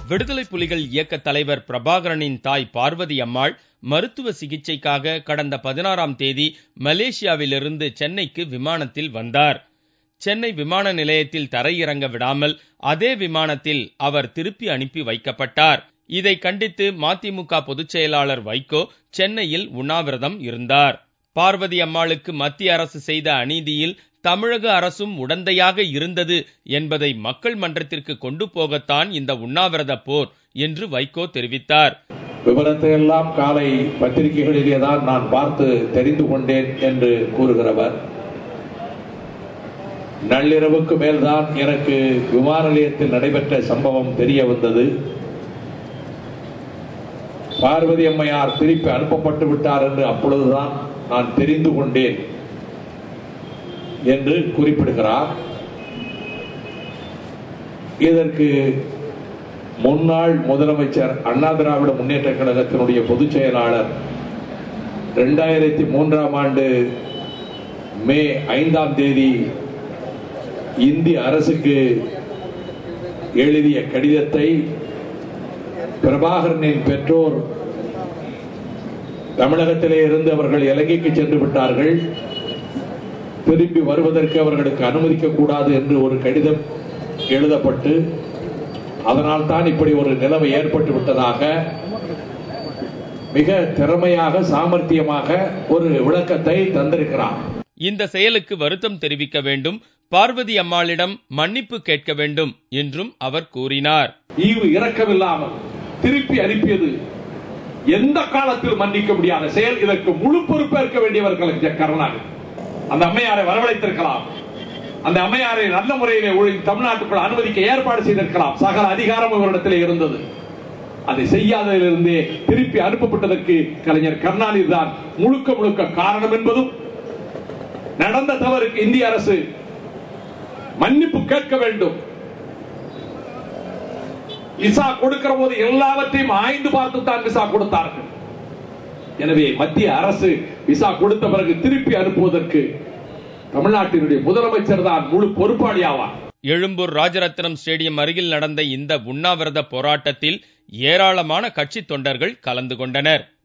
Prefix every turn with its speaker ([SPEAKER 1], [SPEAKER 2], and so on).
[SPEAKER 1] விடுதலை புலிகள் இயக்க தலைவர் பிரபாகரனின் தாய் பார்வதி அம்மாள் மருத்துவ சிகிச்சைக்காக கடந்த பதினாறாம் தேதி மலேசியாவிலிருந்து சென்னைக்கு விமானத்தில் வந்தார் சென்னை விமான நிலையத்தில் தரையிறங்க விடாமல் அதே விமானத்தில் அவர் திருப்பி அனுப்பி வைக்கப்பட்டார் இதை கண்டித்து மதிமுக பொதுச் செயலாளர் வைகோ சென்னையில் உண்ணாவிரதம் இருந்தார் பார்வதி அம்மாளுக்கு மத்திய அரசு செய்த அநீதியில் தமிழக அரசும் உடந்தையாக இருந்தது என்பதை மக்கள் மன்றத்திற்கு கொண்டு போகத்தான் இந்த உண்ணாவிரத போர் என்று வைகோ தெரிவித்தார்
[SPEAKER 2] விவரத்தை எல்லாம் காலை பத்திரிகைகளிலே தான் நான் பார்த்து தெரிந்து கொண்டேன் என்று கூறுகிறவர் நள்ளிரவுக்கு மேல்தான் எனக்கு விமான நிலையத்தில் நடைபெற்ற சம்பவம் தெரிய வந்தது பார்வதி அம்மையார் திருப்பி அனுப்பப்பட்டு விட்டார் என்று அப்பொழுதுதான் நான் தெரிந்து கொண்டேன் என்று குறிப்பிடுகிறார் இதற்கு முன்னாள் முதலமைச்சர் அண்ணா திராவிட முன்னேற்ற கழகத்தினுடைய பொதுச் செயலாளர் இரண்டாயிரத்தி மூன்றாம் ஆண்டு மே ஐந்தாம் தேதி இந்திய அரசுக்கு எழுதிய கடிதத்தை பிரபாகரனின் பெற்றோர் தமிழகத்திலே இருந்து அவர்கள் இலங்கைக்கு சென்று விட்டார்கள் திரும்பி வருவதற்கு அவர்களுக்கு அனுமதிக்க கூடாது என்று ஒரு கடிதம் எழுதப்பட்டு அதனால் தான் இப்படி ஒரு நிலைமை ஏற்பட்டு விட்டதாக மிக திறமையாக சாமர்த்தியமாக ஒரு விளக்கத்தை தந்திருக்கிறார்
[SPEAKER 1] இந்த செயலுக்கு வருத்தம் தெரிவிக்க வேண்டும் பார்வதி அம்மாளிடம் மன்னிப்பு கேட்க வேண்டும் என்றும் அவர் கூறினார்
[SPEAKER 2] ஈவு இரக்கமில்லாமல் திருப்பி அனுப்பியது எந்த காலத்தில் மன்னிக்க முடியாத செயல் இதற்கு முழு பொறுப்பேற்க வேண்டியவர்கள் கருணாநிதி அந்த அம்மையாரை வரவழைத்திருக்கலாம் அந்த அம்மையாரை நல்ல முறையிலே ஒழி தமிழ்நாட்டுக்குள் அனுமதிக்க ஏற்பாடு செய்திருக்கலாம் சகல அதிகாரம் இவரிடத்தில் இருந்தது அதை செய்யாததிலிருந்தே திருப்பி அனுப்பப்பட்டதற்கு கலைஞர் கருணாநிதி தான் முழுக்க முழுக்க காரணம் என்பதும் நடந்த தவறுக்கு இந்திய அரசு மன்னிப்பு கேட்க வேண்டும் விசா கொடுக்கிற போது எல்லாவற்றையும் ஆய்ந்து பார்த்து தான் விசா கொடுத்தார்கள் எனவே மத்திய அரசு விசா கொடுத்த பிறகு திருப்பி அனுப்புவதற்கு தமிழ்நாட்டினுடைய முதலமைச்சர் தான் முழு பொறுப்பாளி ஆவார்
[SPEAKER 1] எழும்பூர் ராஜரத்னம் ஸ்டேடியம் அருகில் நடந்த இந்த உண்ணாவிரத போராட்டத்தில் ஏராளமான கட்சி தொண்டர்கள் கலந்து கொண்டனர்